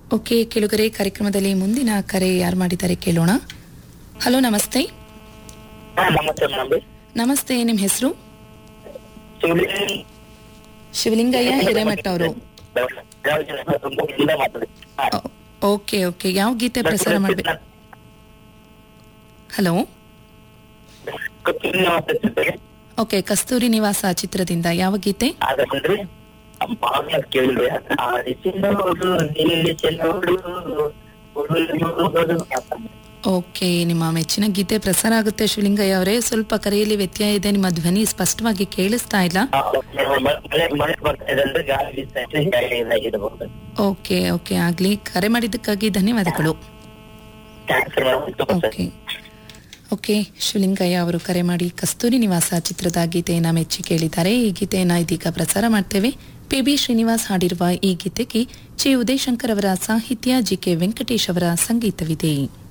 okay ಕೆಳಗರೆ ಕಾರ್ಯಕ್ರಮದಲ್ಲಿ ಮುಂದಿನ ಕರೆ ಯಾರು ಮಾಡಿದ್ದಾರೆ ಕೇಳೋಣ ಹಲೋ ನಮಸ್ತೆ ಹಾ, ನಮಸ್ತೆ ಮೇಡಮ್ ನಮಸ್ತೆ ನಿಮ್ಮ ಹೆಸರು ಶಿವಲಿಂಗಯ್ಯ ಹಿರೇಮಠ ಅವರು ಓಕೆ ಓಕೆ ಯಾವ ಗೀತೆ ಪ್ರಸಾರ ಮಾಡ್ಬೇಕು ಹಲೋ ಓಕೆ ಕಸ್ತೂರಿ ನಿವಾಸ ಚಿತ್ರದಿಂದ ಯಾವ ಗೀತೆ ಅದಂದ್ರೆ ಭಾಳ ಕೇಳಿದೆ ಆರಿಸಿ ನೋಡು ನಿಲ್ಲಿಸಿ ನೋಡು ಹುಡುಗರು ಓಕೆ ನಿಮ್ಮ ಮೆಚ್ಚಿನ ಗೀತೆ ಪ್ರಸಾರ ಆಗುತ್ತೆ ಶಿವಲಿಂಗಯ್ಯ ಅವರೇ ಸ್ವಲ್ಪ ಕರೆಯಲ್ಲಿ ವ್ಯತ್ಯಯ ಇದೆ ನಿಮ್ಮ ಧ್ವನಿ ಸ್ಪಷ್ಟವಾಗಿ ಕೇಳಿಸ್ತಾ ಇಲ್ಲ ಮಳೆ ಮಳೆ ಬರ್ತಾ ಇದೆ ಅಂದ್ರೆ ಗಾಳಿ ಬೀಸ್ತಾ ಇದೆ ಹೀಗಾಗಿ ಇದಾಗಿರಬಹುದು ಓಕೆ ಓಕೆ ಆಗ್ಲಿ ಕರೆ ಮಾಡಿದ್ದಕ್ಕಾಗಿ ಧನ್ಯವಾದಗಳು thanks madam okay okay Shivalingayya ಅವರು ಕರೆ ಮಾಡಿ ಕಸ್ತೂರಿ ನಿವಾಸ ಚಿತ್ರದ ಗೀತೆಯನ್ನ ಮೆಚ್ಚಿ ಕೇಳಿದ್ದಾರೆ ಈ ಗೀತೆಯನ್ನ ಇದೀಗ ಪ್ರಸಾರ ಮಾಡ್ತೇವೆ ಪಿ ಬಿ ಶ್ರೀನಿವಾಸ್ ಹಾಡಿರುವ ಈ ಗೀತೆಗೆ ಚಿ ಉದಯಶಂಕರ್ ಅವರ ಸಾಹಿತ್ಯ ಜಿ ಕೆ ವೆಂಕಟೇಶ್ ಅವರ ಸಂಗೀತವಿದೆ